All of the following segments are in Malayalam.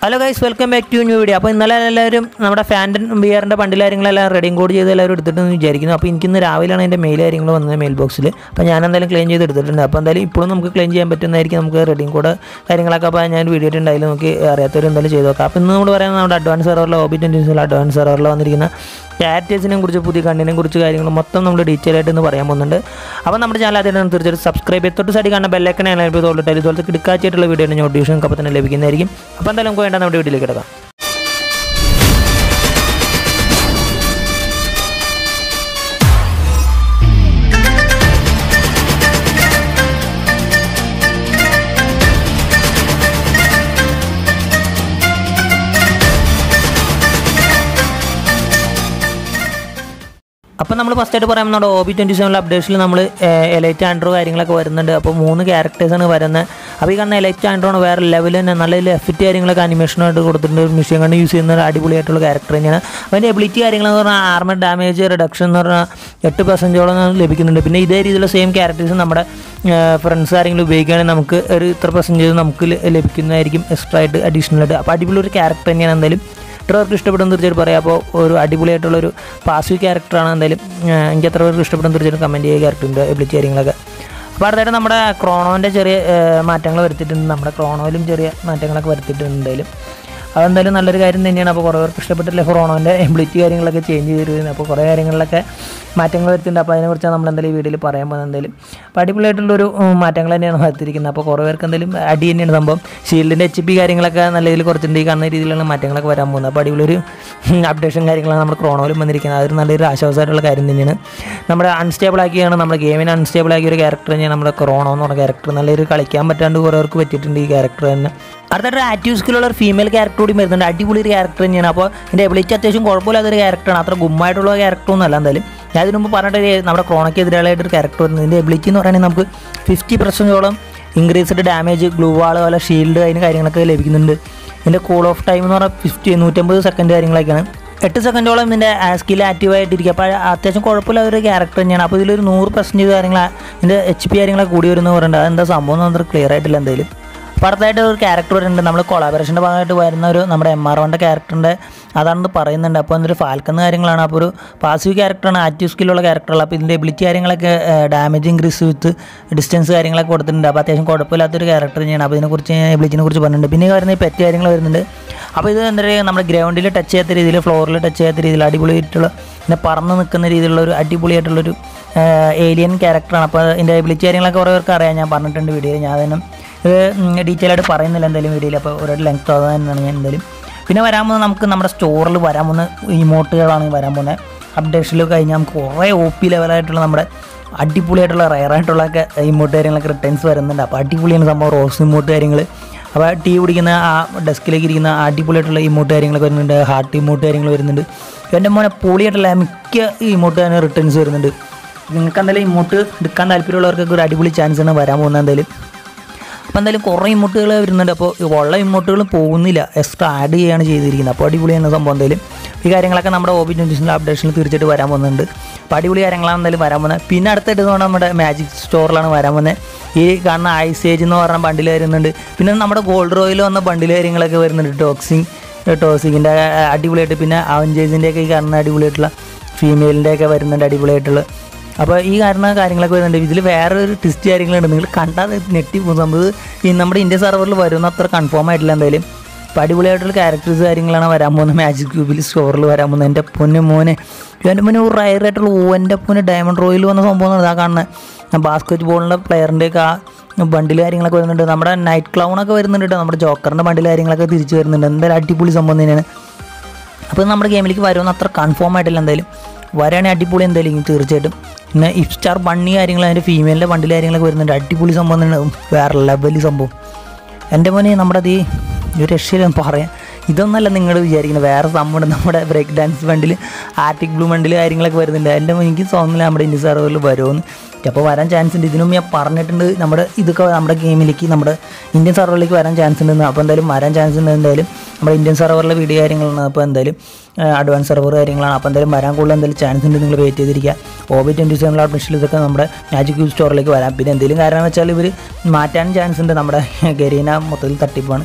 Hello guys welcome back to new video അപ്പോൾ ഇന്നലെ എല്ലാവരും നമ്മുടെ ഫാൻറ്റൻ ബിയറിൻ്റെ ബണ്ടിൽ കാര്യങ്ങളെല്ലാം റെഡിയും കോഡ് ചെയ്ത് എല്ലാവരും എടുത്തിട്ടെന്ന് വിചാരിക്കുന്നു അപ്പോൾ എനിക്കിന്ന് രാവിലെയാണ് എൻ്റെ മെയിൽ കാര്യങ്ങൾ വന്നത് മെയിൽ ബോക്സിൽ അപ്പോൾ ഞാൻ എന്തായാലും ക്ലെയിം ചെയ്ത് എടുത്തിട്ടുണ്ട് അപ്പോൾ എന്തായാലും ഇപ്പോഴും നമുക്ക് ക്ലെയിം ചെയ്യാൻ പറ്റുന്നതായിരിക്കും നമുക്ക് റെഡിയും കോഡ് കാര്യങ്ങളൊക്കെ അപ്പോൾ ഞാൻ വീഡിയോ ഉണ്ടായാലും നമുക്ക് അറിയാത്തവർ എന്തായാലും ചെയ്ത് നോക്കാം അപ്പോൾ ഇന്ന് നമ്മൾ പറയുന്നത് നമ്മുടെ അഡ്വാൻസ് സെർവറിൽ ഓബി ട്വൻറ്റി അഡ്വാൻസ് സെർവറിൽ വന്നിരിക്കുന്ന ക്യാരക്ടേഴ്സിനെ കുറിച്ച് പുതിയ കണ്ണിനെ കുറിച്ച് കാര്യങ്ങൾ മൊത്തം നമ്മൾ ഡീറ്റെയിൽ ആയിട്ട് ഇന്ന് പറയാൻ പോകുന്നുണ്ട് അപ്പോൾ നമ്മുടെ ചാനൽ അതിനാണ് തീർച്ചയായിട്ടും സബ്സ്ക്രൈബ് ചെയ്ത് തൊട്ട് സൈഡിൽ കാണുന്ന ബെല്ലൈക്കനെ എനേബിൾ ചെയ്തോളട്ടെ ഇതുപോലത്തെ കിടക്കാച്ചായിട്ടുള്ള വീഡിയോ നോട്ടിഫിക്കേഷൻ അപ്പോൾ തന്നെ ലഭിക്കുന്നതായിരിക്കും അപ്പോൾ എന്തായാലും നമുക്ക് വേണ്ട നമ്മുടെ വീഡിയോയിലേക്ക് കിടക്കാം അപ്പോൾ നമ്മൾ ഫസ്റ്റ് ആയിട്ട് പറയാൻ നമ്മുടെ ഒ ബി ട്വൻറ്റി സെവനിലെ അപ്ഡേഷനിൽ നമ്മൾ എലൈറ്റ് ആൻഡ്രോ കാര്യങ്ങളൊക്കെ വരുന്നുണ്ട് അപ്പോൾ മൂന്ന് ക്യാരക്ടേഴ്സാണ് വരുന്നത് അപ്പോൾ ഈ കാണുന്ന എലൈറ്റ് ആൻഡ്രോ ആണ് വേറെ ലെവൽ തന്നെ നല്ല എഫക്റ്റ് കാര്യങ്ങളൊക്കെ അനിമേഷനായിട്ട് കൊടുത്തിട്ടുണ്ട് മെഷീൻ കണ്ട് യൂസ് ചെയ്യുന്ന ഒരു അടിപൊളിയായിട്ടുള്ള ക്യാരക്ടർ തന്നെയാണ് അതിൻ്റെ എബിലിറ്റി കാര്യങ്ങളെന്ന് പറഞ്ഞാൽ ആർമർ ഡാമേജ് റിഡക്ഷൻ എന്ന് പറഞ്ഞാൽ എട്ട് പെർസെൻറ്റോളം ലഭിക്കുന്നുണ്ട് പിന്നെ ഇതേ രീതിയിലുള്ള സെയിം ക്യാരക്ടേഴ്സ് നമ്മുടെ ഫ്രണ്ട്സ് ആരെങ്കിലും ഉപയോഗിക്കുകയാണെങ്കിൽ നമുക്ക് ഒരു ഇത്ര പെർസെൻറ്റേജ് നമുക്ക് ല- ലഭിക്കുന്നതായിരിക്കും എക്സ്ട്രാ ആയിട്ട് അഡീഷണൽ ആയിട്ട് അപ്പോൾ അടിപൊളി ഒരു ക്യാരക്ടർ തന്നെയാണ് എന്തായാലും ഇത്രവർക്ക് ഇഷ്ടപ്പെടുന്ന തീർച്ചയായിട്ടും പറയാം അപ്പോൾ ഒരു അടിപൊളിയായിട്ടുള്ളൊരു പാസീവ് ക്യാരക്ടറാണ് എന്തായാലും ഏഹ് എനിക്ക് എത്ര പേർക്ക് ഇഷ്ടപ്പെടുന്ന തീർച്ചയായിട്ടും കമൻറ്റ് ചെയ്യുക ക്യാരക്ടറിൻ്റെ എബിലിറ്റി കാര്യങ്ങളൊക്കെ അപ്പോൾ അടുത്തായിട്ട് നമ്മുടെ ക്രോണോൻ്റെ ചെറിയ ഏഹ് മാറ്റങ്ങൾ വരുത്തിയിട്ടുണ്ട് നമ്മുടെ ക്രോണോയിലും ചെറിയ മാറ്റങ്ങളൊക്കെ വരുത്തിയിട്ടുണ്ട് എന്തായാലും അതെന്തായാലും നല്ലൊരു കാര്യം തന്നെയാണ് അപ്പോൾ കുറേ പേർക്ക് ഇഷ്ടപ്പെട്ടില്ല ക്രോണോൻ്റെ എബിലിറ്റി കാര്യങ്ങളൊക്കെ ചേഞ്ച് ചെയ്തിരുന്നത് അപ്പോൾ കുറേ കാര്യങ്ങളിലൊക്കെ മാറ്റങ്ങൾ വരുത്തിയിട്ടുണ്ട് അപ്പോൾ അതിനെക്കുറിച്ച് നമ്മൾ എന്തായാലും ഈ വീഡിയോയിൽ പറയാൻ പോകുന്നത് എന്തായാലും അപ്പോൾ അടിപൊളിയായിട്ടുള്ളൊരു ഉം, മാറ്റങ്ങൾ തന്നെയാണ് വരുത്തിയിരിക്കുന്നത് അപ്പോൾ കുറേ പേർക്ക് എന്തായാലും അടി തന്നെയാണ് സംഭവം ഷീൽഡിൻ്റെ എച്ച് പി കാര്യങ്ങളൊക്കെ നല്ല രീതിയിൽ കുറച്ചിട്ടുണ്ട് ഈ കാണുന്ന രീതിയിലുള്ള മാറ്റങ്ങളൊക്കെ വരാൻ പോകുന്നത് അപ്പോൾ അടിപൊളിയൊരു അപ്ഡേഷൻ കാര്യങ്ങളാണ് നമ്മുടെ ക്രോണോയിലും വന്നിരിക്കുന്നത് അതൊരു നല്ലൊരു ആശ്വാസമായിട്ടുള്ള കാര്യം തന്നെയാണ് നമ്മുടെ അൺസ്റ്റേബിൾ ആക്കിയാണ് നമ്മുടെ ഗെയിമിനെ അൺസ്റ്റേബിൾ ആക്കിയ ഒരു ക്യാരക്ടർ തന്നെയാണ് നമ്മുടെ ക്രോണോ എന്ന് പറഞ്ഞ ക്യാരക്ടർ നല്ലൊരു കളിക്കാൻ പറ്റാണ്ട് കുറേ പേർക്ക് പറ്റിയിട്ടുണ്ട് ഈ ക്യാരക്ടർ തന്നെ അടുത്തൊരു ആക്റ്റീവ് സ്കില്ലുള്ള ഒരു ഫീമെയിൽ ക്യാരക്ടർ കൂടി വരുന്നുണ്ട് അടിപൊളി ഒരു ക്യാരക്ടർ തന്നെയാണ് അപ്പോൾ എൻ്റെ എബിലിറ്റി അത്യാവശ്യം കുഴപ്പമില്ലാത്തൊരു ക്യാരക്ടറാണ് അത്ര ഗുമ്മായിട്ടുള്ള ക്യാരക്ടറൊന്നും അല്ല എന്തായാലും ഞാൻ ഇതിനു മുമ്പ് പറഞ്ഞിട്ട് നമ്മുടെ ക്രോണയ്ക്ക് എതിരാളായിട്ട് ഒരു ക്യാരക്ടർ വരുന്നത് ഇതിൻ്റെ എബിലിറ്റി എന്ന് പറയുന്നത് നമുക്ക് ഫിഫ്റ്റി പെർസെൻറ്റോളം ഇൻക്രീസ്ഡ് ഡാമേജ് ഗ്ലൂ വാൾ പോലെ ഷീൽഡ് അതിന് കാര്യങ്ങളൊക്കെ ലഭിക്കുന്നുണ്ട് ഇതിൻ്റെ കൂൾ ഓഫ് ടൈം എന്ന് പറഞ്ഞാൽ ഫിഫ്റ്റി നൂറ്റമ്പത് സെക്കൻഡ് കാര്യങ്ങളൊക്കെയാണ് എട്ട് സെക്കൻഡോളം ഇതിൻ്റെ സ്കിൽ ആക്റ്റീവ് ആയിട്ടിരിക്കുക അപ്പോൾ അത്യാവശ്യം കുഴപ്പമില്ല ഒരു ക്യാരക്ടർ തന്നെയാണ് അപ്പോൾ ഇതിലൊരു നൂറ് പെർസെൻറ്റേജ് കാര്യങ്ങൾ ഇതിൻ്റെ എച്ച് പി കാര്യങ്ങളൊക്കെ കൂടി വരുന്ന പറയുന്നുണ്ട് അതെന്താ സംഭവം എന്ന് പറഞ്ഞാൽ ക്ലിയർ ആയിട്ടില്ല എന്തായാലും അപ്പോൾ അടുത്തായിട്ട് ഒരു ക്യാരക്ടർ വരുന്നുണ്ട് നമ്മൾ കൊളാബറേഷൻ്റെ ഭാഗമായിട്ട് വരുന്ന ഒരു നമ്മുടെ എം ആർ വണ്ടെ ക്യാരക്ടറിൻ്റെ അതാണെന്ന് പറയുന്നുണ്ട് അപ്പോൾ എന്തൊരു ഫാൽക്കുന്ന കാര്യങ്ങളാണ് അപ്പോൾ ഒരു പാസീവ് ക്യാരക്ടറാണ് ആക്റ്റീവ് സ്കില്ലുള്ള ക്യാരക്ടറുള്ള അപ്പോൾ ഇതിൻ്റെ എബിലിറ്റി കാര്യങ്ങളൊക്കെ ഡാമേജ് ഇൻക്രീസ് വിത്ത് ഡിസ്റ്റൻസ് കാര്യങ്ങളൊക്കെ കൊടുത്തിട്ടുണ്ട് അപ്പോൾ അത്യാവശ്യം കുഴപ്പമില്ലാത്തൊരു ക്യാരക്ടർ തന്നെയാണ് അപ്പോൾ ഇതിനെക്കുറിച്ച് എബിലിറ്റിനെ കുറിച്ച് പറഞ്ഞിട്ടുണ്ട് പിന്നെ വരുന്ന പെറ്റ് കാര്യങ്ങൾ വരുന്നുണ്ട് അപ്പോൾ ഇത് എന്താ പറയുക നമ്മുടെ ഗ്രൗണ്ടിൽ ടച്ച് ചെയ്യാത്ത രീതിയിൽ ഫ്ലോറിൽ ടച്ച് ചെയ്യാത്ത രീതിയിൽ അടിപൊളിയായിട്ടുള്ള പിന്നെ പറന്ന് നിൽക്കുന്ന രീതിയിലുള്ള ഒരു അടിപൊളിയായിട്ടുള്ളൊരു ഏലിയൻ ക്യാരക്ടറാണ് അപ്പോൾ ഇതിൻ്റെ എബിലിറ്റി കാര്യങ്ങളൊക്കെ കുറേ പേർക്ക് അറിയാം ഞാൻ പറഞ്ഞിട്ടുണ്ട് വീഡിയോയിൽ ഞാൻ അതിനും ഇത് ഡീറ്റെയിൽ ആയിട്ട് പറയുന്നില്ല എന്തായാലും വീഡിയോയിൽ അപ്പോൾ ഒരു ലെങ്ത് ആകാനാണ് ഞാൻ എന്തായാലും പിന്നെ വരാൻ പോകുന്നത് നമുക്ക് നമ്മുടെ സ്റ്റോറിൽ വരാൻ പോകുന്ന ഇമോട്ടുകളാണ് വരാൻ പോകുന്നത് അപ്ഡേഷനിൽ കഴിഞ്ഞാൽ നമുക്ക് കുറേ ഒ പി ലെവലായിട്ടുള്ള നമ്മുടെ അടിപൊളിയായിട്ടുള്ള റയറായിട്ടുള്ള ഒക്കെ ഇമോട്ട് കാര്യങ്ങളൊക്കെ റിട്ടേൺസ് വരുന്നുണ്ട് അപ്പോൾ അടിപൊളിയാണ് സംഭവം റോസ് ഇമോട്ട് കാര്യങ്ങൾ അപ്പോൾ ടീ കുടിക്കുന്ന ആ ഡെസ്കിലേക്ക് ഇരിക്കുന്ന ആ അടിപൊളിയായിട്ടുള്ള ഇമോട്ട് കാര്യങ്ങളൊക്കെ വരുന്നുണ്ട് ഹാർട്ട് ഇമോട്ട് കാര്യങ്ങൾ വരുന്നുണ്ട് എൻ്റെ മോനെ പൊളിയായിട്ടുള്ള മിക്ക ഇമോട്ട് തന്നെ റിട്ടേൺസ് വരുന്നുണ്ട് നിങ്ങൾക്ക് എന്തായാലും ഇമോട്ട് എടുക്കാൻ താല്പര്യമുള്ളവർക്കൊക്കെ ഒരു അടിപൊളി ചാൻസ് ആണ് വരാൻ പോകുന്നത് എന്തായാലും അപ്പോൾ എന്തായാലും കുറേ ഇമോട്ടുകൾ വരുന്നുണ്ട് അപ്പോൾ ഉള്ള ഇമോട്ടുകൾ പോകുന്നില്ല എക്സ്ട്രാ ആഡ് ചെയ്യുകയാണ് ചെയ്തിരിക്കുന്നത് അപ്പോൾ അടിപൊളിയാണ് സംഭവം എന്തായാലും ഈ കാര്യങ്ങളൊക്കെ നമ്മുടെ ഒബി ട്വൻറ്റീസിൻ്റെ അപ്ഡേഷനിൽ തീർച്ചയായിട്ടും വരാൻ പോകുന്നുണ്ട് അപ്പോൾ അടിപൊളി കാര്യങ്ങളാണ് എന്തായാലും വരാൻ പോകുന്നത് പിന്നെ അടുത്തായിട്ട് പറഞ്ഞാൽ നമ്മുടെ മാജിക് സ്റ്റോറിലാണ് വരാൻ പോകുന്നത് ഈ കാണുന്ന ഐസേജ് എന്ന് പറഞ്ഞ ബണ്ടിൽ വരുന്നുണ്ട് പിന്നെ നമ്മുടെ ഗോൾഡ് റോയിൽ വന്ന ബണ്ടിൽ കാര്യങ്ങളൊക്കെ വരുന്നുണ്ട് ടോക്സിങ് ടോക്സിങ്ങിൻ്റെ അടിപൊളിയായിട്ട് പിന്നെ അവഞ്ചേഴ്സിൻ്റെ ഒക്കെ ഈ കാണുന്ന അടിപൊളിയായിട്ടുള്ള ഫീമെയിലിൻ്റെ ഒക്കെ വരുന്നുണ്ട് അടിപൊളിയായിട്ടുള്ള അപ്പോൾ ഈ കാരണം കാര്യങ്ങളൊക്കെ വരുന്നുണ്ട് ഇതിൽ വേറെ ഒരു ടെസ്റ്റ് കാര്യങ്ങളുണ്ട് നിങ്ങൾ കണ്ടാൽ നെറ്റി പോകും സംഭവം ഈ നമ്മുടെ ഇന്ത്യ സെർവറിൽ വരുന്ന അത്ര കൺഫേം ആയിട്ടില്ല എന്തായാലും അപ്പോൾ അടിപൊളിയായിട്ടുള്ള ക്യാരക്ടേഴ്സ് കാര്യങ്ങളാണ് വരാൻ പോകുന്നത് മാജിക് ക്യൂബിൽ സ്റ്റോറിൽ വരാൻ പോകുന്നത് എൻ്റെ പൊന്നെ മോനെ എൻ്റെ മോനെ ഒരു റയറായിട്ടുള്ള ഓ എൻ്റെ പൊന്നെ ഡയമണ്ട് റോയിൽ വന്ന സംഭവം ഇതാ കാണുന്നത് ബാസ്കറ്റ് ബോളിൻ്റെ പ്ലെയറിൻ്റെയൊക്കെ ആ ബണ്ടിൽ കാര്യങ്ങളൊക്കെ വരുന്നുണ്ട് നമ്മുടെ നൈറ്റ് ക്ലൗണൊക്കെ വരുന്നുണ്ട് കേട്ടോ നമ്മുടെ ജോക്കറിൻ്റെ ബണ്ടിൽ കാര്യങ്ങളൊക്കെ തിരിച്ച് വരുന്നുണ്ട് എന്തായാലും അടിപൊളി സംഭവം തന്നെയാണ് അപ്പോൾ നമ്മുടെ ഗെയിമിലേക്ക് വരുമെന്ന് അത്ര കൺഫേം ആയിട്ടില്ല എന്തായാലും വരാണെങ്കിൽ അടിപൊളി എന്തായാലും തീർച്ചയായിട്ടും പിന്നെ ഇഫ്സ്റ്റാർ ബണ്ണി കാര്യങ്ങൾ അതിൻ്റെ ഫീമെയിലിൻ്റെ ബണ്ടിൽ കാര്യങ്ങളൊക്കെ വരുന്നുണ്ട് അടിപൊളി സംഭവം തന്നെ വേറെ ലെവൽ സംഭവം എൻ്റെ മോനെ നമ്മുടെ അത് ഒരു രക്ഷയിലും പറയാം ഇതൊന്നല്ല നിങ്ങൾ വിചാരിക്കുന്നത് വേറെ സംഭവം നമ്മുടെ break dance bundle Arctic blue bundle കാര്യങ്ങളൊക്കെ വരുന്നുണ്ട് എൻ്റെ മോനെ എനിക്ക് തോന്നുന്നില്ല നമ്മുടെ ഇന്ത്യ സെർവറിൽ വരുമെന്ന് അപ്പോൾ വരാൻ ചാൻസ് ഉണ്ട് ഇതിനും ഞാൻ പറഞ്ഞിട്ടുണ്ട് നമ്മുടെ ഇതൊക്കെ നമ്മുടെ ഗെയിമിലേക്ക് നമ്മുടെ ഇന്ത്യൻ സെർവറിലേക്ക് വരാൻ ചാൻസ് ഉണ്ടെന്ന് അപ്പോൾ എന്തായാലും വരാൻ ചാൻസ് ഉണ്ട് എന്തായാലും നമ്മുടെ ഇന്ത്യൻ സെർവറിലെ വീഡിയോ കാര്യങ്ങളാണ് അപ്പോൾ എന്തായാലും അഡ്വാൻസ് സെർവർ കാര്യങ്ങളാണ് അപ്പോൾ എന്തായാലും വരാൻ കൂടുതൽ എന്തായാലും ചാൻസ് ഉണ്ട് നിങ്ങൾ വെയിറ്റ് ചെയ്തിരിക്കുക O B twenty seven admission ഇതൊക്കെ നമ്മുടെ മാജിക് ക്യൂബ് സ്റ്റോറിലേക്ക് വരാം പിന്നെ എന്തെങ്കിലും കാരണം വെച്ചാൽ ഇവർ മാറ്റാൻ ചാൻസ് ഉണ്ട് നമ്മുടെ ഗരീന മൊത്തത്തിൽ തട്ടിപ്പാണ്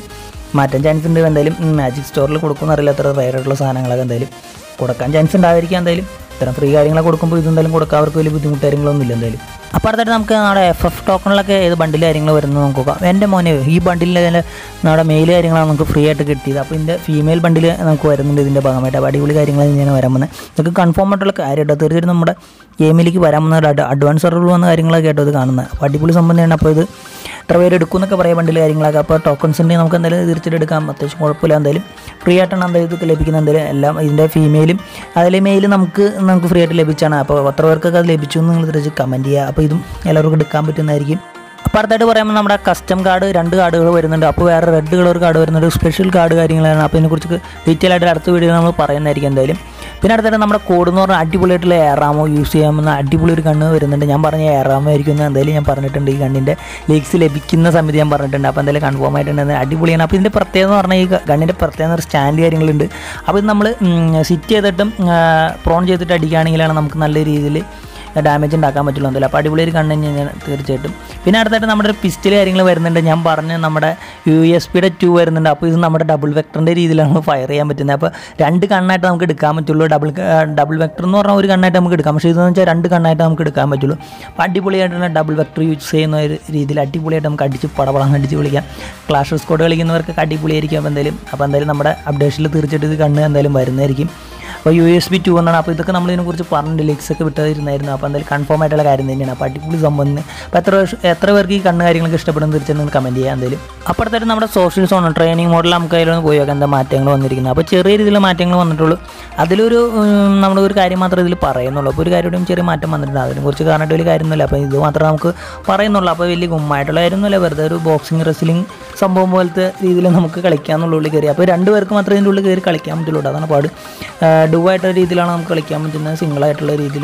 മാറ്റാൻ ചാൻസ് ഉണ്ട് എന്തായാലും മാജിക് സ്റ്റോറിൽ കൊടുക്കുമെന്ന് അറിയില്ല അത്ര റയർ ആയിട്ടുള്ള സാധനങ്ങളൊക്കെ എന്തായാലും കൊടുക്കാൻ ചാൻസ് ഉണ്ടായിരിക്കാം എന്തായാലും ഇത്തരം ഫ്രീ കാര്യങ്ങളൊക്കെ കൊടുക്കുമ്പോൾ ഇതെന്തായാലും കൊടുക്കാൻ അവർക്ക് വലിയ ബുദ്ധിമുട്ട് കാര്യങ്ങളൊന്നും ഇല്ല എന്തായാലും അപ്പോൾ അടുത്തായിട്ട് നമുക്ക് നമ്മുടെ എഫ് എഫ് ടോക്കണിലൊക്കെ ഏത് ബണ്ടിൽ കാര്യങ്ങൾ വരുന്നത് നമുക്ക് നോക്കാം എൻ്റെ മോനെ ഈ ബണ്ടിൽ നമ്മുടെ മെയിൽ കാര്യങ്ങളാണ് നമുക്ക് ഫ്രീ ആയിട്ട് കിട്ടിയത് അപ്പോൾ ഇതിൻ്റെ ഫീമെയിൽ ബണ്ടിൽ നമുക്ക് വരുന്നുണ്ട് ഇതിൻ്റെ ഭാഗമായിട്ട് അപ്പോൾ അടിപൊളി കാര്യങ്ങൾ തന്നെയാണ് വരാൻ പോകുന്നത് ഇതൊക്കെ കൺഫേം ആയിട്ടുള്ള കാര്യമായിട്ട് തീർച്ചയായിട്ടും നമ്മുടെ ഗെയിമിലേക്ക് വരാൻ പോകുന്ന ഒരു അഡ്വാൻസ് സർവർ വന്ന കാര്യങ്ങളൊക്കെ ആയിട്ട് ഇത് കാണുന്നത് അപ്പോൾ അടിപൊളി സംബന്ധമാണ് അപ്പോൾ ഇത് എത്ര പേര് എടുക്കും എന്നൊക്കെ പറയാൻ ബണ്ടിൽ കാര്യങ്ങളൊക്കെ അപ്പോൾ ടോക്കൺസ് ഉണ്ടെങ്കിൽ നമുക്ക് എന്തായാലും തീർച്ചയായിട്ടും എടുക്കാം അത്യാവശ്യം കുഴപ്പമില്ല എന്തായാലും ഫ്രീ ആയിട്ടാണ് എന്തായാലും ഇത് ലഭിക്കുന്നത് എന്തായാലും എല്ലാം ഇതിൻ്റെ ഫീമെയിലും അതിലെ മെയിലും നമുക്ക് നമുക്ക് ഫ്രീ ആയിട്ട് ലഭിച്ചാണ് അപ്പോൾ എത്ര പേർക്കൊക്കെ അത് ലഭിച്ചു എന്ന് നിങ്ങൾ തിരിച്ച് കമൻറ്റ് ചെയ്യുക അപ്പോൾ ഇതും എല്ലാവർക്കും എടുക്കാൻ പറ്റുന്നതായിരിക്കും അപ്പോൾ അടുത്തായിട്ട് പറയുമ്പോൾ നമ്മുടെ കസ്റ്റം കാർഡ് രണ്ട് കാർഡുകൾ വരുന്നുണ്ട് അപ്പോൾ വേറെ റെഡ് കളർ കാർഡ് വരുന്നുണ്ട് സ്പെഷ്യൽ കാർഡ് കാര്യങ്ങളാണ് അപ്പോൾ ഇതിനെക്കുറിച്ച് ഡീറ്റെയിൽ ആയിട്ട് അടുത്ത വീഡിയോ നമ്മൾ പറയുന്നതായിരിക്കും എന്തായാലും പിന്നെ അടുത്തായിട്ട് നമ്മുടെ കോഡ് എന്ന് പറഞ്ഞാൽ അടിപൊളിയായിട്ടുള്ള എയറാമോ യൂസ് ചെയ്യാമെന്ന അടിപൊളി ഒരു കണ്ണ് വരുന്നുണ്ട് ഞാൻ പറഞ്ഞ എയറാമോ ആയിരിക്കും എന്ന് എന്തായാലും ഞാൻ പറഞ്ഞിട്ടുണ്ട് ഈ കണ്ണിൻ്റെ ലീക്സ് ലഭിക്കുന്ന സമയത്ത് ഞാൻ പറഞ്ഞിട്ടുണ്ട് അപ്പോൾ എന്തായാലും കൺഫേം ആയിട്ടുണ്ട് അടിപൊളിയാണ് അപ്പോൾ ഇതിൻ്റെ പ്രത്യേകത എന്ന് പറഞ്ഞാൽ ഈ ഗണ്ണിൻ്റെ പ്രത്യേകത ഒരു സ്റ്റാൻഡ് കാര്യങ്ങളുണ്ട് അപ്പോൾ ഇത് നമ്മൾ സിറ്റ് ചെയ്തിട്ടും പ്രോൺ ചെയ്തിട്ട് അടിക്കുകയാണെങ്കിലാണ് നമുക്ക് നല്ല രീതിയിൽ ഡാമേജ് ഉണ്ടാക്കാൻ പറ്റുള്ളൂ എന്തല്ലോ അപ്പോൾ അടിപൊളി ഒരു കണ്ണ് തന്നെയാണ് തീർച്ചയായിട്ടും പിന്നെ അടുത്തായിട്ട് നമ്മുടെ ഒരു പിസ്റ്റൽ കാര്യങ്ങൾ വരുന്നുണ്ട് ഞാൻ പറഞ്ഞ നമ്മുടെ യു എസ് പിയുടെ ടു വരുന്നുണ്ട് അപ്പോൾ ഇത് നമ്മുടെ ഡബിൾ വെക്ടറിൻ്റെ രീതിയിലാണ് ഫയർ ചെയ്യാൻ പറ്റുന്നത് അപ്പോൾ രണ്ട് കണ്ണായിട്ട് നമുക്ക് എടുക്കാൻ പറ്റുള്ളൂ ഡബിൾ ഡബിൾ വെക്ടർ എന്ന് പറഞ്ഞാൽ ഒരു കണ്ണായിട്ട് നമുക്ക് എടുക്കാം പക്ഷേ ഇതെന്ന് വെച്ചാൽ രണ്ട് കണ്ണായിട്ട് നമുക്ക് എടുക്കാൻ പറ്റുള്ളൂ അപ്പോൾ അടിപൊളിയായിട്ടുള്ള ഡബിൾ വെക്ടർ യൂസ് ചെയ്യുന്ന ഒരു രീതിയിൽ അടിപൊളിയായിട്ട് നമുക്ക് അടിച്ച് പടപടം അടിച്ച് വിളിക്കാം ക്ലാഷ് സ്കോഡ് കളിക്കുന്നവർക്ക് അടിപൊളിയായിരിക്കും അപ്പോൾ എന്തായാലും അപ്പോൾ എന്തായാലും നമ്മുടെ അപ്ഡേഷനിൽ തീർച്ചയായിട്ടും ഇത് കണ്ണ് എന്തായാലും വരുന്നതായിരിക്കും അപ്പോൾ യു എസ് ബി ടു എന്നാണ് അപ്പോൾ ഇതൊക്കെ നമ്മൾ ഇതിനെക്കുറിച്ച് പറഞ്ഞിട്ട് ലിക്സ് ഒക്കെ വിട്ടതിരുന്നായിരുന്നു അപ്പോൾ എന്തായാലും കൺഫേം ആയിട്ടുള്ള കാര്യം തന്നെയാണ് അപ്പോൾ അടിപൊളി സംഭവം തന്നെ അപ്പോൾ എത്ര വർഷം- എത്ര പേർക്ക് ഈ കണ്ണ് കാര്യങ്ങളൊക്കെ ഇഷ്ടപ്പെടുന്ന തീർച്ചയായും നിങ്ങൾ കമൻറ്റ് ചെയ്യാം എന്തായാലും അപ്പുറത്തായിട്ട് നമ്മുടെ സോഷ്യൽ സോൺ ട്രെയിനിങ് മോഡൽ നമുക്ക് അതിലൊന്ന് പോയി നോക്കാം എന്താ മാറ്റങ്ങൾ വന്നിരിക്കുന്നത് അപ്പോൾ ചെറിയ രീതിയിലുള്ള മാറ്റങ്ങൾ വന്നിട്ടുള്ളൂ അതിലൊരു ഉം, നമ്മുടെ ഒരു കാര്യം മാത്രമേ ഇതിൽ പറയുന്നുള്ളൂ അപ്പോൾ ഒരു കാര്യമായിട്ടും ചെറിയ മാറ്റം വന്നിട്ടുണ്ട് അതിനെക്കുറിച്ച് കാരണമായിട്ട് വലിയ കാര്യമൊന്നുമില്ല അപ്പോൾ ഇത് മാത്രമേ നമുക്ക് പറയുന്നുള്ളൂ അപ്പോൾ വലിയ ഗുമ്മായിട്ടുള്ള കാര്യമൊന്നുമില്ല വെറുതെ ഒരു ബോക്സിങ് റെസ്ലിംഗ് സംഭവം പോലത്തെ രീതിയിൽ നമുക്ക് കളിക്കാമെന്നുള്ള ഉള്ളിൽ കയറി അപ്പോൾ രണ്ട് പേർക്ക് മാത്രമേ ഇതിൻ്റെ ഉള്ളിൽ കയറി കളിക്കാൻ പറ്റുള്ളൂ കേട്ടോ. അതാണ് പാട് ഡു ആയിട്ടുള്ള രീതിയിലാണ് നമുക്ക് കളിക്കാൻ പറ്റുന്നത് സിംഗിൾ ആയിട്ടുള്ള രീതിയിൽ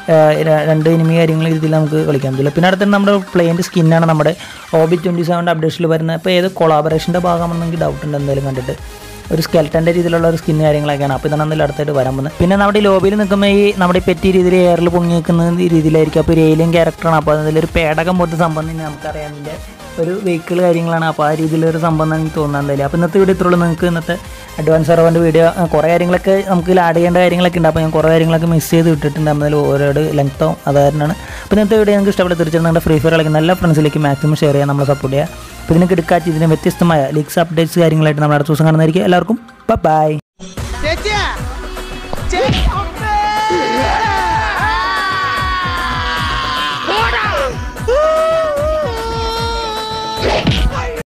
രണ്ട് എനിമി കാര്യങ്ങൾ രീതിയിൽ നമുക്ക് കളിക്കാൻ പറ്റില്ല പിന്നെ അടുത്ത നമ്മുടെ പ്ലെയിൻ്റെ സ്കിന്നാണ് നമ്മുടെ ഓബി ട്വൻറ്റി സെവൻ്റെ അപ്ഡേഷനിൽ വരുന്നത് അപ്പോൾ ഏത് കൊളാബറേഷൻ്റെ ഭാഗമാണെന്ന് എനിക്ക് ഡൗട്ട് ഉണ്ട് എന്തായാലും കണ്ടിട്ട് ഒരു സ്കെൽറ്റൻ്റെ രീതിയിലുള്ള ഒരു സ്കിൻ കാര്യങ്ങളൊക്കെയാണ് അപ്പോൾ ഇതാണ് എന്തായാലും അടുത്തായിട്ട് വരാൻ പോകുന്നത് പിന്നെ നമ്മുടെ ലോബിയിൽ നിൽക്കുമ്പോൾ ഈ നമ്മുടെ പെറ്റി രീതിയിൽ എയറിൽ പൊങ്ങി നിൽക്കുന്ന രീതിയിലായിരിക്കും അപ്പോൾ ഒരു ഏലിയൻ ക്യാരക്ടറാണ് അപ്പോൾ അതിലൊരു പേടകം പോലത്തെ സംഭവം തന്നെ നമുക്കറിയാം ഇതിൻ്റെ ഒരു വെഹിക്കിൾ കാര്യങ്ങളാണ് അപ്പോൾ ആ രീതിയിലൊരു സംഭവം തന്നെ എനിക്ക് തോന്നുന്നത് എന്തായാലും അപ്പോൾ ഇന്നത്തെ വീഡിയോ ഇത്രയുള്ളൂ നിങ്ങൾക്ക് ഇന്നത്തെ അഡ്വാൻസ് സർവൻ്റെ വീഡിയോ കുറേ കാര്യങ്ങളൊക്കെ നമുക്ക് ഇതിൽ ആഡ് ചെയ്യേണ്ട കാര്യങ്ങളൊക്കെ ഉണ്ട് അപ്പോൾ ഞാൻ കുറേ കാര്യങ്ങളൊക്കെ മിസ് ചെയ്ത് വിട്ടിട്ടുണ്ട് എന്നാലും ഓരോട് ലെങ്ത്തോ അത് കാരണമാണ് അപ്പോൾ ഇന്നത്തെ വീഡിയോ നിങ്ങൾക്ക് ഇഷ്ടപ്പെട്ട തീർച്ചയായിട്ടും നിങ്ങളുടെ ഫ്രീ ഫയർ കളിക്കുന്ന എല്ലാ ഫ്രണ്ട്സിലേക്ക് മാക്സിമം ഷെയർ ചെയ്യാൻ നമ്മളെ സപ്പോർട്ട് ചെയ്യുക അപ്പോൾ ഇതിനൊക്കെ എടുക്കാറ്റ് ഇതിന് വ്യത്യസ്തമായ ലീക്സ് അപ്ഡേറ്റ്സ് കാര്യങ്ങളായിട്ട് നമ്മൾ അടുത്ത ദിവസം കാണുന്നതായിരിക്കും എല്ലാവർക്കും ബൈ ചേച്ചിയാ ചേച്ചി